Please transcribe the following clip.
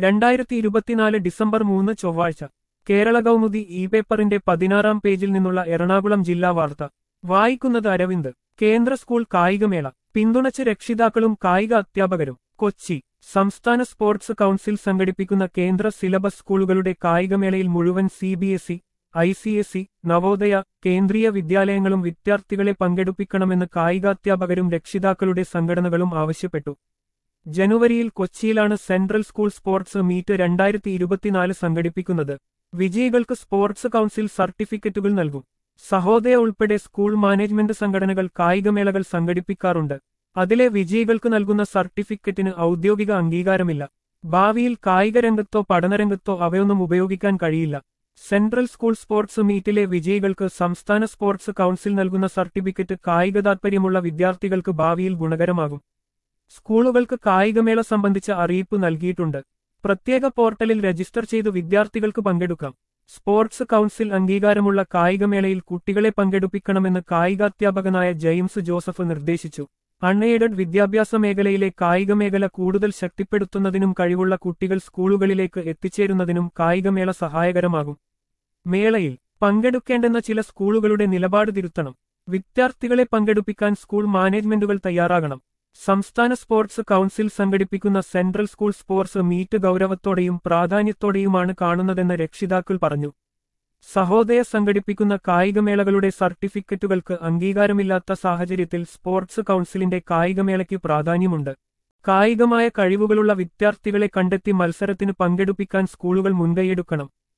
രണ്ടായിരത്തി ഇരുപത്തിനാല് ഡിസംബർ മൂന്ന് ചൊവ്വാഴ്ച കേരള കൗമുദി ഇ പേപ്പറിന്റെ പതിനാറാം പേജിൽ നിന്നുള്ള എറണാകുളം ജില്ലാ വാർത്ത വായിക്കുന്നത് അരവിന്ദ് കേന്ദ്ര സ്കൂൾ കായികമേള പിന്തുണച്ച് രക്ഷിതാക്കളും കായിക അധ്യാപകരും കൊച്ചി സംസ്ഥാന സ്പോർട്സ് കൗൺസിൽ സംഘടിപ്പിക്കുന്ന കേന്ദ്ര സിലബസ് സ്കൂളുകളുടെ കായികമേളയിൽ മുഴുവൻ C B S E I C S E Navodaya Kendriya വിദ്യാലയങ്ങളും വിദ്യാർത്ഥികളെ പങ്കെടുപ്പിക്കണമെന്ന് കായികാധ്യാപകരും രക്ഷിതാക്കളുടെ സംഘടനകളും ആവശ്യപ്പെട്ടു ജനുവരിയിൽ കൊച്ചിയിലാണ് സെൻട്രൽ സ്കൂൾ സ്പോർട്സ് മീറ്റ് രണ്ടായിരത്തി ഇരുപത്തിനാല് സംഘടിപ്പിക്കുന്നത് വിജയികൾക്ക് സ്പോർട്സ് കൗൺസിൽ സർട്ടിഫിക്കറ്റുകൾ നൽകും സഹോദയ ഉൾപ്പെടെ സ്കൂൾ മാനേജ്മെന്റ് സംഘടനകൾ കായികമേളകൾ സംഘടിപ്പിക്കാറുണ്ട് അതിലെ വിജയികൾക്ക് നൽകുന്ന സർട്ടിഫിക്കറ്റിന് ഔദ്യോഗിക അംഗീകാരമില്ല ഭാവിയിൽ കായിക രംഗത്തോ പഠനരംഗത്തോ അവയൊന്നും ഉപയോഗിക്കാൻ കഴിയില്ല സെൻട്രൽ സ്കൂൾ സ്പോർട്സ് മീറ്റിലെ വിജയികൾക്ക് സംസ്ഥാന സ്പോർട്സ് കൗൺസിൽ നൽകുന്ന സർട്ടിഫിക്കറ്റ് കായിക താൽപ്പര്യമുള്ള വിദ്യാർത്ഥികൾക്ക് ഭാവിയിൽ ഗുണകരമാകും സ്കൂളുകൾക്ക് കായികമേള സംബന്ധിച്ച അറിയിപ്പ് നൽകിയിട്ടുണ്ട് പ്രത്യേക പോർട്ടലിൽ രജിസ്റ്റർ ചെയ്ത് വിദ്യാർത്ഥികൾക്ക് പങ്കെടുക്കാം സ്പോർട്സ് കൗൺസിൽ അംഗീകാരമുള്ള കായികമേളയിൽ കുട്ടികളെ പങ്കെടുപ്പിക്കണമെന്ന് കായികാധ്യാപകനായ ജെയിംസ് ജോസഫ് നിർദ്ദേശിച്ചു അൺഎയ്ഡഡ് വിദ്യാഭ്യാസ മേഖലയിലെ കായികമേഖല കൂടുതൽ ശക്തിപ്പെടുത്തുന്നതിനും കഴിവുള്ള കുട്ടികൾ സ്കൂളുകളിലേക്ക് എത്തിച്ചേരുന്നതിനും കായികമേള സഹായകരമാകും മേളയിൽ പങ്കെടുക്കേണ്ടെന്ന ചില സ്കൂളുകളുടെ നിലപാട് തിരുത്തണം വിദ്യാർത്ഥികളെ പങ്കെടുപ്പിക്കാൻ സ്കൂൾ മാനേജ്മെന്റുകൾ തയ്യാറാകണം സംസ്ഥാന സ്പോർട്സ് കൗൺസിൽ സംഘടിപ്പിക്കുന്ന സെൻട്രൽ സ്കൂൾ സ്പോർട്സ് മീറ്റ് ഗൗരവത്തോടെയും പ്രാധാന്യത്തോടെയുമാണ് കാണുന്നതെന്ന് രക്ഷിതാക്കൾ പറഞ്ഞു സഹോദയ സംഘടിപ്പിക്കുന്ന കായികമേളകളുടെ സർട്ടിഫിക്കറ്റുകൾക്ക് അംഗീകാരമില്ലാത്ത സാഹചര്യത്തിൽ സ്പോർട്സ് കൗൺസിലിന്റെ കായികമേളയ്ക്ക് പ്രാധാന്യമുണ്ട് കായികമായ കഴിവുകളുള്ള വിദ്യാർത്ഥികളെ കണ്ടെത്തി മത്സരത്തിന് പങ്കെടുപ്പിക്കാൻ സ്കൂളുകൾ മുൻകൈയെടുക്കണം